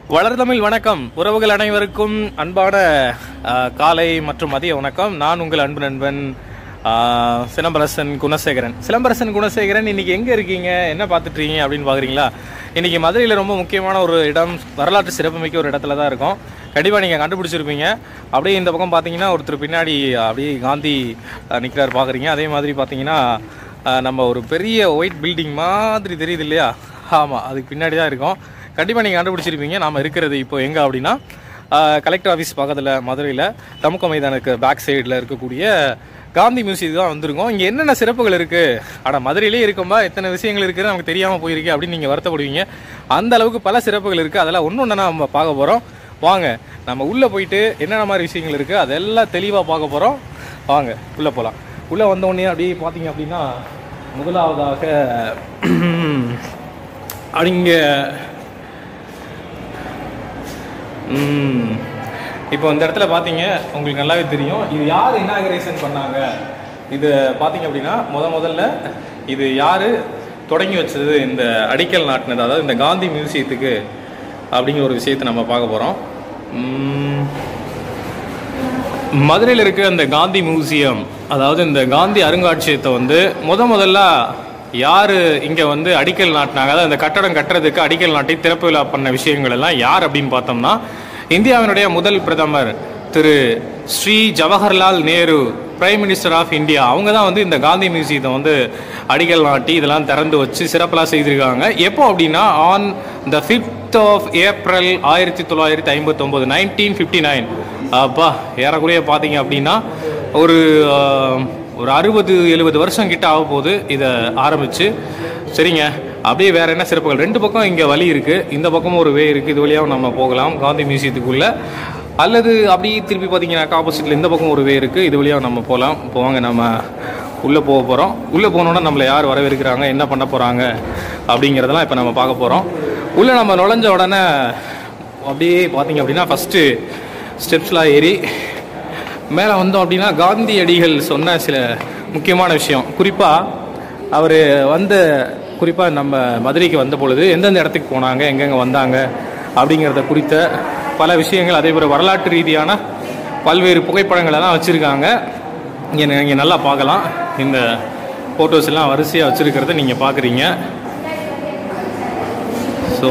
வளர்தமிழ் வணக்கம் உறவுகள் அனைவருக்கும் அன்பான ஆஹ், காலை மற்றும் மதிய வணக்கம் நான் உங்கள் அன்பு நண்பன் ஆஹ், சிலம்பரசன் குணசேகரன் சிலம்பரசன் குணசேகரன் இன்னைக்கு எங்க இருக்கீங்க என்ன பார்த்துட்டு இருக்கீங்க அப்படின்னு பாக்குறீங்களா இன்னைக்கு மதுரையில் ரொம்ப முக்கியமான ஒரு இடம் வரலாற்று சிறப்புமிக்க ஒரு இடத்துல தான் இருக்கும் கண்டிப்பாக நீங்கள் கண்டுபிடிச்சிருப்பீங்க அப்படியே இந்த பக்கம் பார்த்தீங்கன்னா ஒருத்தர் பின்னாடி அப்படியே காந்தி ஆஹ், நிக்கிறார் பார்க்குறீங்க அதே மாதிரி பார்த்தீங்கன்னா ஆஹ், நம்ம ஒரு பெரிய ஒயிட் பில்டிங் மாதிரி தெரியுது இல்லையா ஆமாம் அதுக்கு பின்னாடி தான் இருக்கும் கண்டிப்பாக நீங்கள் கண்டுபிடிச்சிருப்பீங்க நாம் இருக்கிறது இப்போ எங்கே அப்படின்னா கலெக்டர் ஆஃபீஸ் பக்கத்தில் மதுரையில் தமுக்க மைதானுக்கு பேக் சைடில் இருக்கக்கூடிய காந்தி மியூசியம் தான் வந்திருக்கோம் இங்கே என்னென்ன சிறப்புகள் இருக்குது ஆனால் மதுரையிலே இருக்கும்பா எத்தனை விஷயங்கள் இருக்குன்னு நமக்கு தெரியாமல் போயிருக்கு அப்படின்னு நீங்கள் வருத்தப்படுவீங்க அந்த அளவுக்கு பல சிறப்புகள் இருக்குது அதெல்லாம் ஒன்று ஒன்றா நம்ம பார்க்க போகிறோம் வாங்க நம்ம உள்ளே போயிட்டு என்னென்ன மாதிரி விஷயங்கள் இருக்குது அதெல்லாம் தெளிவாக பார்க்க போகிறோம் வாங்க உள்ளே போகலாம் உள்ளே வந்த உடனே அப்படியே பார்த்தீங்க அப்படின்னா முதலாவதாக அங்கே ம். இப்போ இந்த இடத்துல பார்த்தீங்க உங்களுக்கு நல்லாவே தெரியும் இது யார் இனாகரேஷன் பண்ணாங்க இது பார்த்தீங்க அப்படின்னா முத முதல்ல இது யார் தொடங்கி வச்சது இந்த அடிக்கல் நாட்டினது அதாவது இந்த காந்தி மியூசியத்துக்கு அப்படிங்கிற ஒரு விஷயத்தை நம்ம பார்க்க போகிறோம் மதுரையில் இருக்க அந்த காந்தி மியூசியம் அதாவது இந்த காந்தி அருங்காட்சியகத்தை வந்து முத முதல்ல யார் இங்கே வந்து அடிக்கல் நாட்டினாங்க அதாவது இந்த கட்டடம் கட்டுறதுக்கு அடிக்கல் நாட்டி திறப்பு விழா பண்ண விஷயங்கள் எல்லாம் யார் அப்படின்னு பார்த்தோம்னா இந்தியாவினுடைய முதல் பிரதமர் திரு Shri Jawaharlal Nehru prime minister of India அவங்க தான் வந்து இந்த காந்தி மியூசியத்தை வந்து அடிக்கல் நாட்டி இதெல்லாம் திறந்து வச்சு சிறப்பெல்லாம் செய்திருக்காங்க எப்போ அப்படின்னா on the fifth of April ஆயிரத்தி தொள்ளாயிரத்தி ஐம்பத்தொம்போது நைன்டீன் ஃபிஃப்டி நைன் அப்பா ஏறக்குறைய பார்த்தீங்க அப்படின்னா ஒரு ஆஹ், ஒரு அறுபது எழுபது வருஷம் கிட்ட ஆக போகுது இதை ஆரம்பிச்சு சரிங்க அப்படியே வேற என்ன சிறப்புகள் ரெண்டு பக்கம் இங்கே வழி இருக்கு இந்த பக்கமும் ஒரு வே இருக்கு இது வழியாகவும் நம்ம போகலாம் காந்தி மியூசியத்துக்குள்ள அல்லது அப்படியே திருப்பி பார்த்தீங்கன்னாக்கா ஆப்போசிட்ல இந்த பக்கம் ஒரு வே இருக்கு இது வழியாக நம்ம போகலாம் போவாங்க நம்ம உள்ளே போக போகிறோம் உள்ளே போனோன்னா நம்மளை யார் வரவேற்கிறாங்க என்ன பண்ண போகிறாங்க அப்படிங்கிறதெல்லாம் இப்போ நம்ம பார்க்க போகிறோம் உள்ளே நம்ம நுழைஞ்ச உடனே அப்படியே பார்த்தீங்க அப்படின்னா ஃபஸ்ட்டு ஸ்டெப்ஸ்லாம் ஏறி மேலே வந்தோம் அப்படின்னா காந்தியடிகள் சொன்ன சில முக்கியமான விஷயம் குறிப்பாக அவர் வந்து குறிப்பாக நம்ம மதுரைக்கு வந்த பொழுது எந்தெந்த இடத்துக்கு போனாங்க எங்கெங்கே வந்தாங்க அப்படிங்கிறத குறித்த பல விஷயங்கள் அதே போல் வரலாற்று ரீதியான பல்வேறு புகைப்படங்கள் எல்லாம் வச்சுருக்காங்க இங்கே நீங்கள் நல்லா பார்க்கலாம் இந்த ஃபோட்டோஸ் எல்லாம் வரிசையாக வச்சுருக்கிறத நீங்கள் பார்க்குறீங்க ஸோ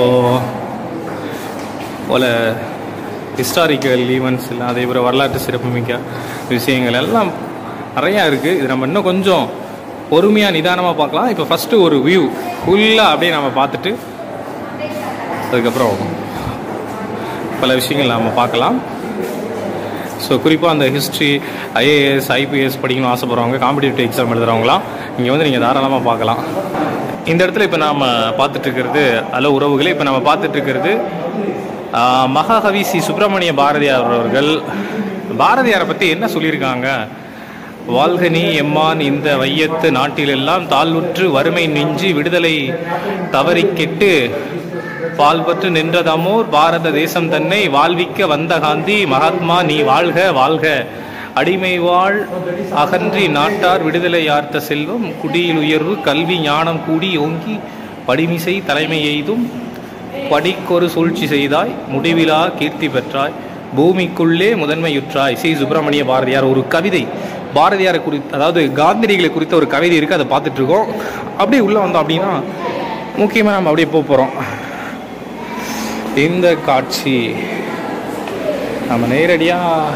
போல ஹிஸ்டாரிக்கல் ஈவெண்ட்ஸ் எல்லாம் அதே போல் வரலாற்று சிறப்புமிக்க விஷயங்கள் எல்லாம் நிறையா இருக்குது இது நம்ம இன்னும் கொஞ்சம் பொறுமையாக நிதானமாக பார்க்கலாம் இப்போ ஃபஸ்ட்டு ஒரு வியூ ஃபுல்லாக அப்படியே நம்ம பார்த்துட்டு அதுக்கப்புறம் பல விஷயங்கள் நாம் பார்க்கலாம் ஸோ குறிப்பாக அந்த ஹிஸ்ட்ரி ஐஏஎஸ் ஐபிஎஸ் படிக்கணும்னு ஆசைப்படுறவங்க காம்படிட்டிவ் எக்ஸாம் எழுதுறவங்களாம் இங்கே வந்து நீங்கள் தாராளமாக பார்க்கலாம் இந்த இடத்துல இப்போ நாம் பார்த்துட்டு இருக்கிறது அல்ல உறவுகளே இப்போ நம்ம பார்த்துட்டு இருக்கிறது ஆஹ், மகாகவி சி சுப்பிரமணிய பாரதியார் அவர்கள் பாரதியாரை பற்றி என்ன சொல்லியிருக்காங்க வாழ்கனி எம்மான் இந்த வையத்து நாட்டிலெல்லாம் தாழ்வுற்று வறுமை நெஞ்சி விடுதலை தவறி கெட்டு பால்பற்று நின்றதமோர் பாரத தேசம் தன்னை வாழ்விக்க வந்த காந்தி மகாத்மா நீ வாழ்க வாழ்க அடிமை வாழ் அகன்றி நாட்டார் விடுதலை யார்த்த செல்வம் குடியில் உயர்வு கல்வி ஞானம் கூடி ஓங்கி படிமிசை தலைமை எய்தும் படிக்கொரு சூழ்ச்சி செய்தாய் முடிவிலா கீர்த்தி பெற்றாய் பூமிக்குள்ளே முதன்மையுற்றாய் சி சுப்பிரமணிய பாரதியார் ஒரு கவிதை பாரதியாரை குறித்து அதாவது காந்தியடிகளை குறித்த ஒரு கவிதை இருக்கு அதை பார்த்துட்டு இருக்கோம் அப்படியே உள்ள வந்தோம் அப்படின்னா முக்கியமாக நம்ம அப்படியே போக போகிறோம் இந்த காட்சி நம்ம நேரடியாக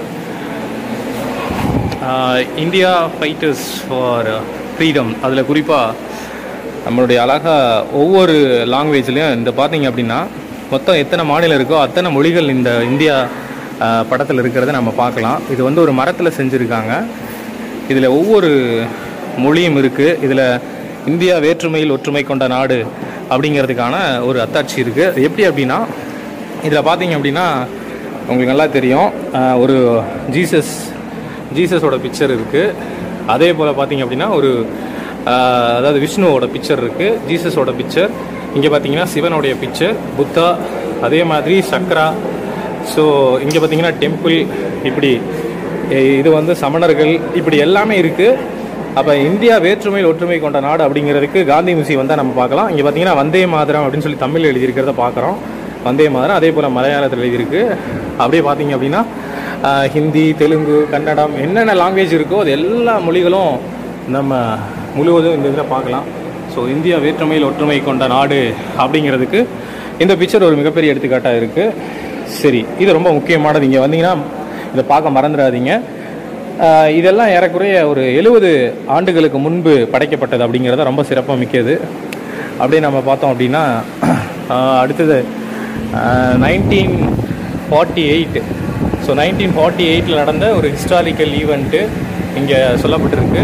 இந்தியா ஃபைட்டர்ஸ் ஃபார் ஃப்ரீடம் அதில் குறிப்பாக நம்மளுடைய அழகா ஒவ்வொரு லாங்குவேஜ்லையும் இந்த பார்த்தீங்க அப்படின்னா மொத்தம் எத்தனை மாநிலம் இருக்கோ அத்தனை மொழிகள் இந்த இந்தியா படத்தில் இருக்கிறத நம்ம பார்க்கலாம் இது வந்து ஒரு மரத்தில் செஞ்சுருக்காங்க இதில் ஒவ்வொரு மொழியும் இருக்குது இதில் இந்தியா வேற்றுமையில் ஒற்றுமை கொண்ட நாடு அப்படிங்கிறதுக்கான ஒரு அத்தாட்சி இருக்குது எப்படி அப்படின்னா இதில் பார்த்தீங்க அப்படின்னா உங்களுக்கு நல்லா தெரியும் ஆஹ் ஒரு ஜீசஸ் ஜீசஸோட பிக்சர் இருக்குது அதே போல் பார்த்தீங்க அப்படின்னா ஒரு ஆஹ் அதாவது விஷ்ணுவோட பிக்சர் இருக்குது ஜீசஸோட பிக்சர் இங்கே பார்த்தீங்கன்னா சிவனுடைய பிக்சர் புத்தா அதே மாதிரி சக்ரா ஸோ இங்கே பார்த்தீங்கன்னா டெம்பிள் இப்படி எ- இது வந்து சமணர்கள் இப்படி எல்லாமே இருக்குது அப்போ இந்தியா வேற்றுமையில் ஒற்றுமை கொண்ட நாடு அப்படிங்கிறதுக்கு காந்தி மியூசியம் வந்தால் நம்ம பார்க்கலாம் இங்கே பார்த்தீங்கன்னா வந்தே மாதரம் அப்படின்னு சொல்லி தமிழ் எழுதியிருக்கிறத பார்க்குறோம் வந்தே மாதரம் அதே போல் மலையாளத்தில் எழுதியிருக்கு அப்படியே பார்த்தீங்க அப்படின்னா ஆஹ், ஹிந்தி தெலுங்கு கன்னடம் என்னென்ன லாங்குவேஜ் இருக்கோ அது எல்லா மொழிகளும் நம்ம முழுவதும் இந்த இதில் பார்க்கலாம் ஸோ இந்தியா வேற்றுமையில் ஒற்றுமை கொண்ட நாடு அப்படிங்கிறதுக்கு இந்த பிக்சர் ஒரு மிகப்பெரிய எடுத்துக்காட்டாக இருக்குது சரி இது ரொம்ப முக்கியமானது இங்கே வந்தீங்கன்னா இதை பார்க்க மறந்துடாதீங்க ஆஹ் இதெல்லாம் ஏறக்குறைய ஒரு எழுபது ஆண்டுகளுக்கு முன்பு படைக்கப்பட்டது அப்படிங்கிறத ரொம்ப சிறப்பாக மிக்கது அப்படியே நம்ம பார்த்தோம் அப்படின்னா ஆஹ் அடுத்தது nineteen forty eight so nineteen forty எயிட்டில் நடந்த ஒரு ஹிஸ்டாரிக்கல் ஈவெண்ட்டு இங்கே சொல்லப்பட்டிருக்கு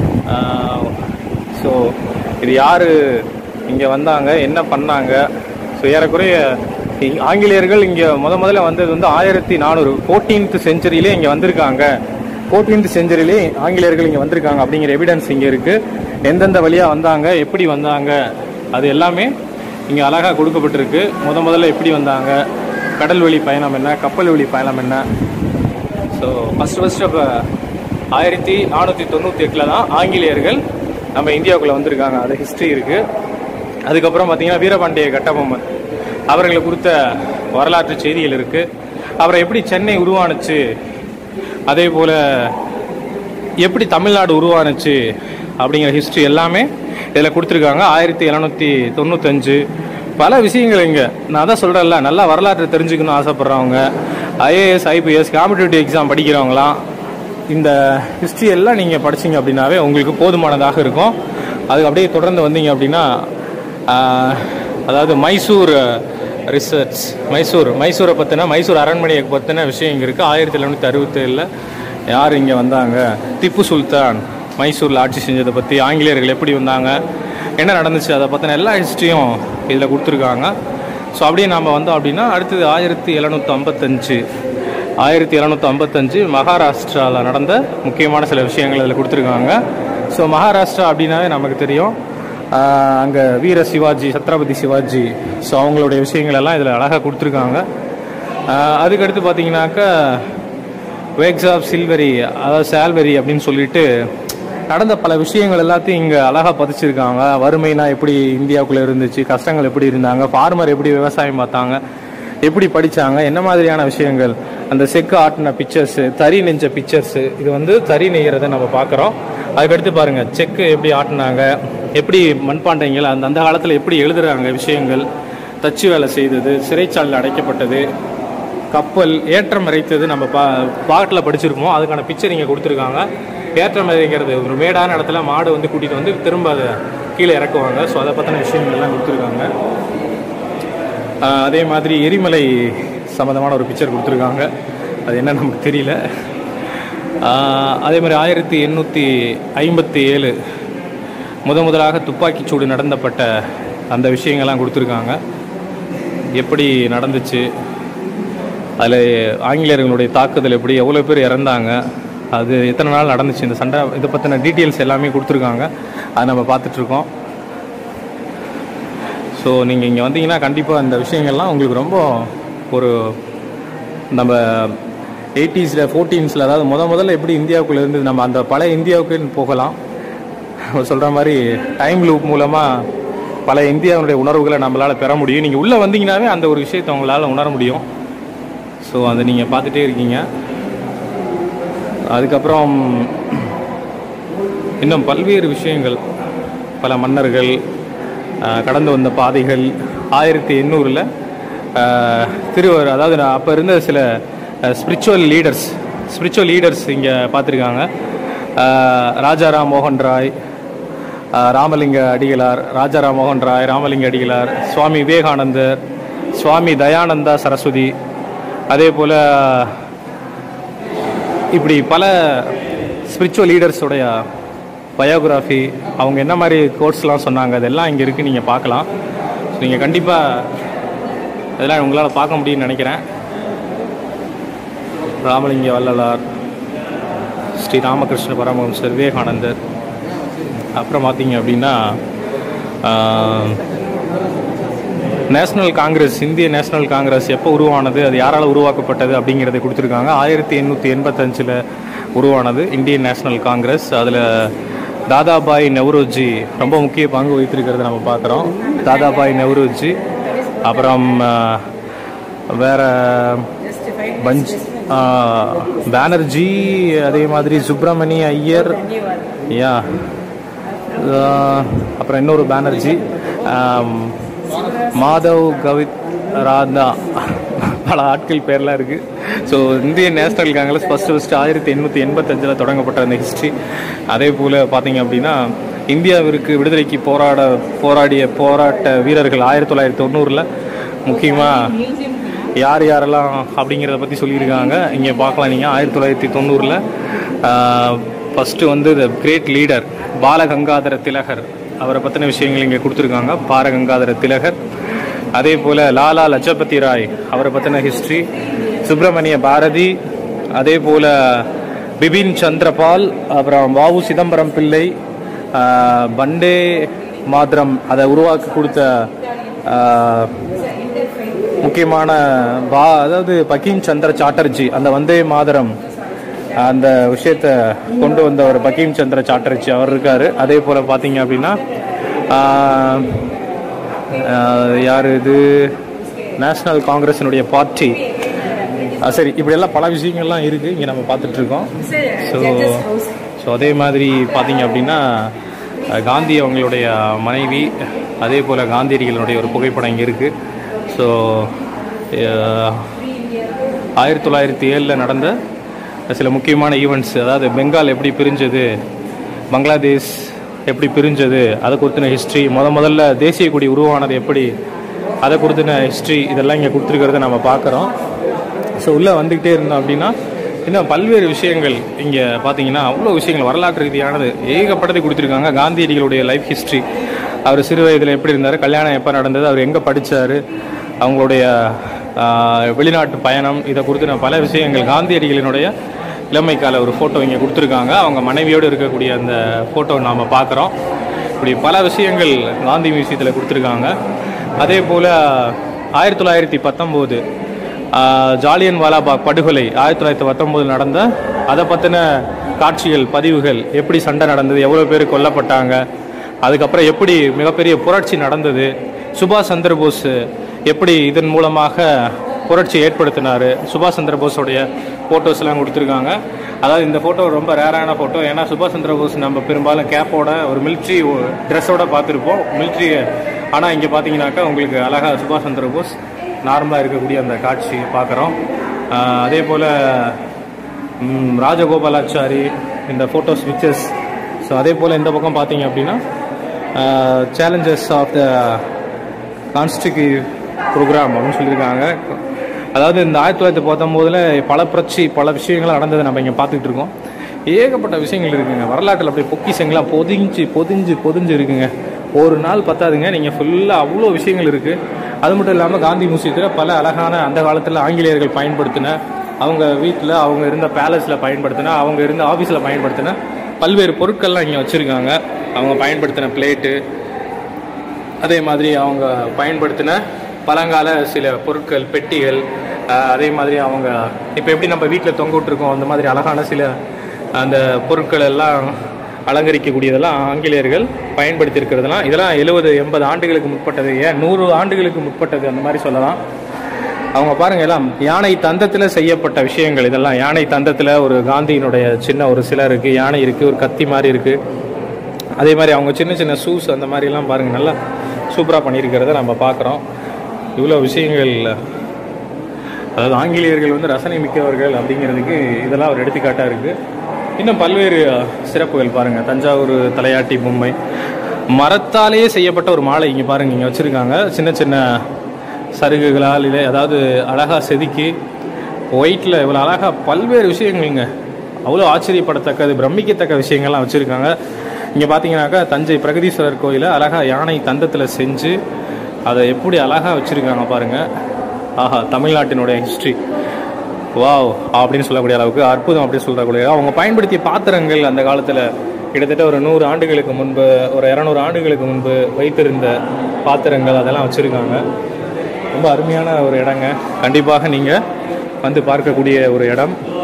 ஸோ இது யார் இங்கே வந்தாங்க என்ன பண்ணாங்க ஸோ ஏறக்குறைய இங்க- ஆங்கிலேயர்கள் இங்கே முத முதல்ல வந்தது வந்து ஆயிரத்தி நானூறு ஃபோர்டீன்த் செஞ்சுரியிலே இங்கே வந்திருக்காங்க ஃபோர்டீன்த் செஞ்சுரியிலே ஆங்கிலேயர்கள் இங்கே வந்திருக்காங்க அப்படிங்கிற எவிடன்ஸ் இங்கே இருக்குது எந்தெந்த வழியாக வந்தாங்க எப்படி வந்தாங்க அது எல்லாமே இங்கே அழகாக கொடுக்கப்பட்டிருக்கு முத முதல்ல எப்படி வந்தாங்க கடல் வழி பயணம் என்ன கப்பல் வழி பயணம் என்ன ஸோ ஃபஸ்ட் ஃபஸ்ட் அப்போ ஆயிரத்தி நானூற்றி தொண்ணூற்றி எட்டில் தான் ஆங்கிலேயர்கள் நம்ம இந்தியாவுக்குள்ளே வந்திருக்காங்க அது ஹிஸ்ட்ரி இருக்குது அதுக்கப்புறம் பார்த்தீங்கன்னா வீரபாண்டிய கட்டபொம்மன் அவர்களை குறித்த வரலாற்று செய்திகள் இருக்குது அப்புறம் எப்படி சென்னை உருவானுச்சு அதே போல் எப்படி தமிழ்நாடு உருவானுச்சு அப்படிங்கிற ஹிஸ்ட்ரி எல்லாமே இதில் கொடுத்துருக்காங்க ஆயிரத்தி எழுநூற்றி தொண்ணூத்தஞ்சு பல விஷயங்கள் இங்கே நான் தான் சொல்கிறேன்ல நல்லா வரலாற்றை தெரிஞ்சுக்கணும்னு ஆசைப்பட்றவங்க ஐஏஎஸ் ஐபிஎஸ் காம்படிட்டிவ் எக்ஸாம் படிக்கிறவங்களாம் இந்த ஹிஸ்ட்ரி எல்லாம் நீங்கள் படிச்சீங்க அப்படின்னாவே உங்களுக்கு போதுமானதாக இருக்கும் அதுக்கு அப்படியே தொடர்ந்து வந்தீங்க அப்படின்னா ஆஹ், அதாவது மைசூர் ரிசர்ச் மைசூர் மைசூரை பற்றின மைசூர் அரண்மனையை பற்றின விஷயம் இங்கே இருக்குது ஆயிரத்தி எழுநூற்றி அறுபத்தேழில் யார் இங்கே வந்தாங்க திப்பு சுல்தான் மைசூரில் ஆட்சி செஞ்சதை பற்றி ஆங்கிலேயர்கள் எப்படி வந்தாங்க என்ன நடந்துச்சு அதை பற்றின எல்லா ஹிஸ்ட்ரியும் இதில் கொடுத்துருக்காங்க ஸோ அப்படியே நாம் வந்தோம் அப்படின்னா அடுத்தது ஆயிரத்தி எழுநூற்றி ஐம்பத்தஞ்சு ஆயிரத்தி எழுநூற்றி ஐம்பத்தஞ்சு மகாராஷ்டிராவில் நடந்த முக்கியமான சில விஷயங்கள் இதில் கொடுத்துருக்காங்க ஸோ மகாராஷ்டிரா அப்படின்னாவே நமக்கு தெரியும் அங்கே வீர சிவாஜி சத்ரபதி சிவாஜி ஸோ அவங்களுடைய விஷயங்கள் எல்லாம் இதில் அழகாக கொடுத்துருக்காங்க ஆஹ் அதுக்கடுத்து பார்த்தீங்கன்னாக்கா வேக்ஸ் ஆஃப் சில்வரி அதாவது சால்வரி அப்படின்னு சொல்லிட்டு நடந்த பல விஷயங்கள் எல்லாத்தையும் இங்கே அழகாக பதிச்சிருக்காங்க வறுமைனா எப்படி இந்தியாவுக்குள்ளே இருந்துச்சு கஷ்டங்கள் எப்படி இருந்தாங்க ஃபார்மர் எப்படி விவசாயம் பார்த்தாங்க எப்படி படித்தாங்க என்ன மாதிரியான விஷயங்கள் அந்த செக்கு ஆட்டின பிக்சர்ஸு தறி நெஞ்ச பிக்சர்ஸு இது வந்து தறி நெய்கிறத நம்ம பார்க்குறோம் அதுக்கடுத்து பாருங்கள் செக்கு எப்படி ஆட்டினாங்க எப்படி மண்பாண்டைங்கள் அந்த அந்த காலத்தில் எப்படி எழுதுறாங்க விஷயங்கள் தச்சு வேலை செய்தது சிறைச்சாலையில் அடைக்கப்பட்டது கப்பல் ஏற்றம் இறைத்தது நம்ம பா பாட்டில் படிச்சிருப்போம் அதுக்கான பிக்சர் இங்கே கொடுத்துருக்காங்க ஏற்றம் இறைக்கிறது ஒரு மேடான இடத்துல மாடு வந்து கூட்டிகிட்டு வந்து திரும்ப அதை கீழே இறக்குவாங்க ஸோ அதை பற்றின விஷயங்கள் எல்லாம் கொடுத்துருக்காங்க ஆஹ் அதே மாதிரி எரிமலை சம்மந்தமான ஒரு பிக்சர் கொடுத்துருக்காங்க அது என்ன நமக்கு தெரியல ஆஹ் அதே மாதிரி ஆயிரத்தி எண்ணூற்றி ஐம்பத்தி ஏழு முத முதலாக துப்பாக்கிச்சூடு நடந்தப்பட்ட அந்த விஷயங்கள்லாம் கொடுத்துருக்காங்க எப்படி நடந்துச்சு அதில் ஆங்கிலேயர்களுடைய தாக்குதல் எப்படி எவ்வளோ பேர் இறந்தாங்க அது எத்தனை நாள் நடந்துச்சு இந்த சண்டை இதை பற்றின டீட்டெயில்ஸ் எல்லாமே கொடுத்துருக்காங்க அதை நம்ம பார்த்துட்ருக்கோம் ஸோ நீங்கள் இங்கே வந்தீங்கன்னா கண்டிப்பாக இந்த விஷயங்கள்லாம் உங்களுக்கு ரொம்ப ஒரு நம்ம எயிட்டிஸில் ஃபோர்டீன்ஸில் அதாவது முத முதல்ல எப்படி இந்தியாவுக்குள்ளே இருந்து நம்ம அந்த பழைய இந்தியாவுக்கு போகலாம் சொல்கிற மாதிரி டைம் லூப் மூலமாக பல இந்தியாவுடைய உணர்வுகளை நம்மளால் பெற முடியும் நீங்கள் உள்ளே வந்தீங்கன்னாவே அந்த ஒரு விஷயத்தை உங்களால் உணர முடியும் ஸோ அதை நீங்கள் பார்த்துட்டே இருக்கீங்க அதுக்கப்புறம் இன்னும் பல்வேறு விஷயங்கள் பல மன்னர்கள் ஆஹ், கடந்து வந்த பாதைகள் ஆயிரத்தி எண்ணூறில் திருவர் அதாவது நான் அப்போ இருந்த சில ஸ்பிரிச்சுவல் லீடர்ஸ் ஸ்பிரிச்சுவல் லீடர்ஸ் இங்கே பார்த்துருக்காங்க ராஜாராம் மோகன் ராய் ஆஹ், ராமலிங்க அடிகளார் ராஜாராம் மோகன் ராய் ராமலிங்க அடிகளார் சுவாமி விவேகானந்தர் சுவாமி தயானந்தா சரஸ்வதி அதே போல் இப்படி பல ஸ்பிரிச்சுவல் லீடர்ஸோடைய பயோகிராஃபி அவங்க என்ன மாதிரி கோர்ஸ்லாம் சொன்னாங்க அதெல்லாம் இங்கே இருக்குது நீங்கள் பார்க்கலாம் ஸோ நீங்கள் கண்டிப்பாக இதெல்லாம் உங்களால் பார்க்க முடியும்னு நினைக்கிறேன் ராமலிங்க வள்ளலார் ஸ்ரீ ராமகிருஷ்ண பரமஹம்சர் விவேகானந்தர் அப்புறம் பார்த்தீங்க அப்படின்னா நேஷனல் காங்கிரஸ் இந்திய நேஷனல் காங்கிரஸ் எப்போ உருவானது அது யாரால் உருவாக்கப்பட்டது அப்படிங்கிறத கொடுத்துருக்காங்க ஆயிரத்தி எண்ணூற்றி எண்பத்தஞ்சில் உருவானது இந்தியன் நேஷனல் காங்கிரஸ் அதில் தாதாபாய் நெவ்ரோஜி ரொம்ப முக்கிய பங்கு வகித்திருக்கிறத நம்ம பார்க்குறோம் தாதாபாய் நெவ்ரோஜி அப்புறம் ஆஹ், வேற பஞ்ச் ஆ, பானர்ஜி அதே மாதிரி சுப்பிரமணி ஐயர் யா ஆ, அப்புறம் இன்னொரு பானர்ஜி ஆம், மாதவ் கவித் ராதா பல ஆட்கள் பேர்லாம் இருக்குது ஸோ இந்திய நேஷனல் காங்கிரஸ் ஃபஸ்ட்டு ஃபஸ்ட்டு ஆயிரத்தி எண்ணூற்றி எண்பத்தஞ்சில் தொடங்கப்பட்ட அந்த ஹிஸ்ட்ரி அதே போல் பார்த்தீங்க அப்படின்னா இந்தியாவிற்கு விடுதலைக்கு போராட போராடிய போராட்ட வீரர்கள் ஆயிரத்தி தொள்ளாயிரத்தி தொண்ணூறில் முக்கியமாக யார் யாரெல்லாம் அப்படிங்கிறத பற்றி சொல்லியிருக்காங்க இங்கே பார்க்கலாம் நீங்கள் ஆயிரத்தி தொள்ளாயிரத்தி தொண்ணூறில் ஃபஸ்ட்டு வந்து the great leader Balagangadhar Tilak அவரை பற்றின விஷயங்கள் இங்கே கொடுத்துருக்காங்க பாலகங்காதர திலகர் அதே போல் லாலா லஜபதி ராய் அவரை பற்றின ஹிஸ்ட்ரி சுப்பிரமணிய பாரதி அதே போல் பிபின் சந்திரபால் அப்புறம் வாவு சிதம்பரம் பிள்ளை ஆஹ், பண்டே மாத்திரம் அதை உருவாக்கி கொடுத்த ஆஹ், முக்கியமான பா அதாவது பகிம் சந்திர சாட்டர்ஜி அந்த வந்தே மாதரம் அந்த விஷயத்த கொண்டு வந்தவர் பகிம் சந்திர சாட்டர்ஜி அவர் இருக்காரு அதே போல பார்த்தீங்க அப்படின்னா ஆஹ், ஆஹ், யார் இது நேஷனல் காங்கிரஸினுடைய பார்ட்டி சரி இப்படியெல்லாம் பல விஷயங்கள்லாம் இருக்குது இங்கே நம்ம பார்த்துட்டு இருக்கோம் ஸோ ஸோ அதே மாதிரி பார்த்தீங்க அப்படின்னா அஹ், காந்தி அவங்களுடைய மனைவி அதே போல் காந்தியடிகளுடைய ஒரு புகைப்படம் இங்கே இருக்குது ஸோ ஆயிரத்தி தொள்ளாயிரத்தி ஏழில் நடந்த சில முக்கியமான ஈவெண்ட்ஸ் அதாவது பெங்கால் எப்படி பிரிஞ்சது பங்களாதேஷ் எப்படி பிரிஞ்சது அதை குறித்தின ஹிஸ்ட்ரி முத முதல்ல தேசிய கொடி உருவானது எப்படி அதை குறித்தின ஹிஸ்ட்ரி இதெல்லாம் இங்கே கொடுத்துருக்கிறத நம்ம பார்க்குறோம் ஸோ உள்ளே வந்துக்கிட்டே இருந்தோம் அப்படின்னா இன்னும் பல்வேறு விஷயங்கள் இங்கே பார்த்தீங்கன்னா அவ்வளோ விஷயங்கள் வரலாற்று ரீதியானது ஏகப்பட்டதை கொடுத்துருக்காங்க காந்தியடிகளுடைய லைஃப் ஹிஸ்ட்ரி அவர் சிறு வயதில் எப்படி இருந்தார் கல்யாணம் எப்போ நடந்தது அவர் எங்கே படித்தார் அவங்களுடைய ஆஹ், வெளிநாட்டு பயணம் இதை குறித்தின பல விஷயங்கள் காந்தியடிகளினுடைய இளமை கால ஒரு ஃபோட்டோ இங்கே கொடுத்துருக்காங்க அவங்க மனைவியோடு இருக்கக்கூடிய அந்த ஃபோட்டோ நாம் பார்க்குறோம் இப்படி பல விஷயங்கள் காந்தி மியூசியத்தில் கொடுத்துருக்காங்க அதே போல் ஆயிரத்தி தொள்ளாயிரத்தி பத்தொம்போது ஜாலியன் வாலாபாக் படுகொலை ஆயிரத்தி தொள்ளாயிரத்தி பத்தொம்போதில் நடந்த அதை பற்றின காட்சிகள் பதிவுகள் எப்படி சண்டை நடந்தது எவ்வளோ பேர் கொல்லப்பட்டாங்க அதுக்கப்புறம் எப்படி மிகப்பெரிய புரட்சி நடந்தது சுபாஷ் சந்திரபோஸ் எப்படி இதன் மூலமாக புரட்சி ஏற்படுத்தினார் சுபாஷ் சந்திரபோஸோடைய ஃபோட்டோஸ்லாம் கொடுத்துருக்காங்க அதாவது இந்த ஃபோட்டோ ரொம்ப ரேரான ஃபோட்டோ ஏன்னா சுபாஷ் சந்திரபோஸ் நம்ம பெரும்பாலும் கேப்போட ஒரு மிலிட்ரி ட்ரெஸ்ஸோட பார்த்துருப்போம் மிலிட்ரி ஆனால் இங்கே பார்த்தீங்கன்னாக்கா உங்களுக்கு அழகாக சுபாஷ் சந்திரபோஸ் நார்மலாக இருக்கக்கூடிய அந்த காட்சி பார்க்குறோம் அதே போல் ம், ராஜகோபாலாச்சாரி இந்த ஃபோட்டோ ஸ்விட்சஸ் ஸோ அதே போல் இந்த பக்கம் பார்த்தீங்க அப்படின்னா சேலஞ்சஸ் ஆஃப் த கான்ஸ்டிக்யூ ப்ரோக்ராம் அப்படின்னு சொல்லியிருக்காங்க அதாவது இந்த ஆயிரத்தி தொள்ளாயிரத்தி பத்தொம்போதில் பல புரட்சி பல விஷயங்கள் நடந்ததை நம்ம இங்கே பார்த்துக்கிட்டு இருக்கோம் ஏகப்பட்ட விஷயங்கள் இருக்குங்க வரலாற்றில் அப்படியே பொக்கிஷங்களாக பொதிஞ்சு பொதிஞ்சு பொதிஞ்சு இருக்குங்க ஒரு நாள் பத்தாதுங்க நீங்கள் ஃபுல்லாக அவ்வளோ விஷயங்கள் இருக்குது அது மட்டும் இல்லாமல் காந்தி மியூசியத்தில் பல அழகான அந்த காலத்தில் ஆங்கிலேயர்கள் பயன்படுத்தின அவங்க வீட்டில் அவங்க இருந்த பேலஸில் பயன்படுத்தின அவங்க இருந்த ஆஃபீஸில் பயன்படுத்தின பல்வேறு பொருட்கள்லாம் இங்கே வச்சுருக்காங்க அவங்க பயன்படுத்தின பிளேட்டு அதே மாதிரி அவங்க பயன்படுத்தின பழங்கால சில பொருட்கள் பெட்டிகள் அஹ், அதே மாதிரி அவங்க இப்போ எப்படி நம்ம வீட்டில் தொங்க விட்டுருக்கோம் அந்த மாதிரி அழகான சில அந்த பொருட்கள் எல்லாம் அலங்கரிக்கக்கூடியதெல்லாம் ஆங்கிலேயர்கள் பயன்படுத்தி இருக்கிறதெல்லாம் இதெல்லாம் எழுபது எண்பது ஆண்டுகளுக்கு முற்பட்டது ஏன் நூறு ஆண்டுகளுக்கு முற்பட்டது அந்த மாதிரி சொல்லலாம் அவங்க பாருங்க எல்லாம் யானை தந்தத்தில் செய்யப்பட்ட விஷயங்கள் இதெல்லாம் யானை தந்தத்தில் ஒரு காந்தியினுடைய சின்ன ஒரு சிலை இருக்குது யானை இருக்குது ஒரு கத்தி மாதிரி இருக்குது அதே மாதிரி அவங்க சின்ன சின்ன ஷூஸ் அந்த மாதிரிலாம் பாருங்கள் நல்லா சூப்பராக பண்ணியிருக்கிறத நம்ம பார்க்குறோம் இவ்வளோ விஷயங்கள் அதாவது ஆங்கிலேயர்கள் வந்து ரசனை மிக்கவர்கள் அப்படிங்கிறதுக்கு இதெல்லாம் ஒரு எடுத்துக்காட்டாக இருக்குது இன்னும் பல்வேறு சிறப்புகள் பாருங்கள் தஞ்சாவூர் தலையாட்டி பொம்மை மரத்தாலேயே செய்யப்பட்ட ஒரு மாலை இங்கே பாருங்கள் இங்கே வச்சுருக்காங்க சின்ன சின்ன சருகுகளால் இல்லை அதாவது அழகாக செதுக்கி ஒயிட்டில் இவ்வளோ அழகாக பல்வேறு விஷயங்கள்ங்க அவ்வளோ ஆச்சரியப்படத்தக்கது பிரமிக்கத்தக்க விஷயங்கள்லாம் வச்சுருக்காங்க இங்கே பார்த்தீங்கன்னாக்கா தஞ்சை பிரகதீஸ்வரர் கோயிலை அழகாக யானை தந்தத்தில் செஞ்சு அதை எப்படி அழகாக வச்சுருக்காங்க பாருங்கள் ஆஹா தமிழ்நாட்டினுடைய ஹிஸ்ட்ரி வாவ் அப்படின்னு சொல்லக்கூடிய அளவுக்கு அற்புதம் அப்படின்னு சொல்லக்கூடிய அவங்க பயன்படுத்திய பாத்திரங்கள் அந்த காலத்தில் கிட்டத்தட்ட ஒரு நூறு ஆண்டுகளுக்கு முன்பு ஒரு இரநூறு ஆண்டுகளுக்கு முன்பு வைத்திருந்த பாத்திரங்கள் அதெல்லாம் வச்சுருக்காங்க ரொம்ப அருமையான ஒரு இடங்க கண்டிப்பாக நீங்கள் வந்து பார்க்கக்கூடிய ஒரு இடம்